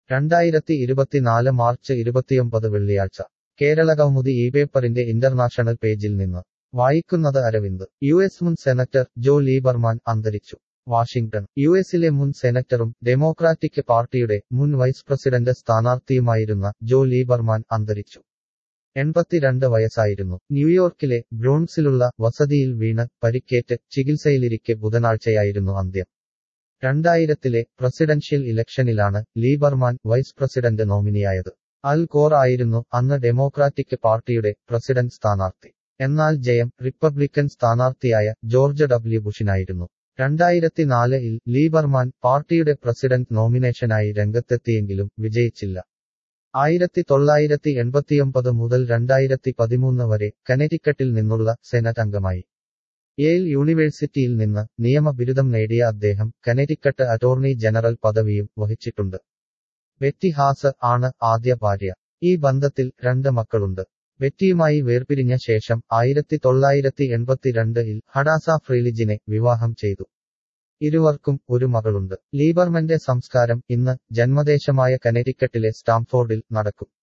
രണ്ടായിരത്തി ഇരുപത്തിനാല് മാർച്ച് ഇരുപത്തിയൊമ്പത് വെള്ളിയാഴ്ച കേരളകൗമുദി ഈ പേപ്പറിന്റെ ഇന്റർനാഷണൽ പേജിൽ നിന്ന് വായിക്കുന്നത് അരവിന്ദ് യു എസ് മുൻ സെനറ്റർ ജോ ലീബർമാൻ അന്തരിച്ചു വാഷിംഗ്ടൺ യു എസിലെ മുൻ സെനറ്ററും ഡെമോക്രാറ്റിക് പാർട്ടിയുടെ മുൻ വൈസ് പ്രസിഡന്റ് സ്ഥാനാർത്ഥിയുമായിരുന്ന ജോ ലീബർമാൻ അന്തരിച്ചു എൺപത്തിരണ്ട് വയസ്സായിരുന്നു ന്യൂയോർക്കിലെ ബ്രോൺസിലുള്ള വസതിയിൽ വീണ് പരിക്കേറ്റ് ചികിത്സയിലിരിക്കെ ബുധനാഴ്ചയായിരുന്നു അന്ത്യം രണ്ടായിരത്തിലെ പ്രസിഡൻഷ്യൽ ഇലക്ഷനിലാണ് ലീബർമാൻ വൈസ് പ്രസിഡന്റ് നോമിനിയായത് അൽ ഗോർ ആയിരുന്നു അന്ന് ഡെമോക്രാറ്റിക് പാർട്ടിയുടെ പ്രസിഡന്റ് സ്ഥാനാർത്ഥി എന്നാൽ ജയം റിപ്പബ്ലിക്കൻ സ്ഥാനാർത്ഥിയായ ജോർജ് ഡബ്ല്യു ബുഷിനായിരുന്നു രണ്ടായിരത്തിനാലിൽ ലീബർമാൻ പാർട്ടിയുടെ പ്രസിഡന്റ് നോമിനേഷനായി രംഗത്തെത്തിയെങ്കിലും വിജയിച്ചില്ല ആയിരത്തി തൊള്ളായിരത്തി എൺപത്തിയൊമ്പത് മുതൽ രണ്ടായിരത്തി പതിമൂന്ന് വരെ കനെറ്റിക്കട്ടിൽ നിന്നുള്ള സെനറ്റ് അംഗമായി യേൽ യൂണിവേഴ്സിറ്റിയിൽ നിന്ന് നിയമ ബിരുദം നേടിയ അദ്ദേഹം കനെറ്റിക്കട്ട് അറ്റോർണി ജനറൽ പദവിയും വഹിച്ചിട്ടുണ്ട് ബെറ്റി ഹാസ് ആണ് ആദ്യ ഭാര്യ ഈ ബന്ധത്തിൽ രണ്ട് മക്കളുണ്ട് ബെറ്റിയുമായി വേർപിരിഞ്ഞ ശേഷം ആയിരത്തി തൊള്ളായിരത്തി എൺപത്തിരണ്ടിൽ ഹഡാസ ഫ്രീലിജിനെ വിവാഹം ചെയ്തു ഇരുവർക്കും ഒരു മകളുണ്ട് ലീബർമന്റെ സംസ്കാരം ഇന്ന് ജന്മദേശമായ കനെറ്റിക്കട്ടിലെ സ്റ്റാംഫോർഡിൽ നടക്കും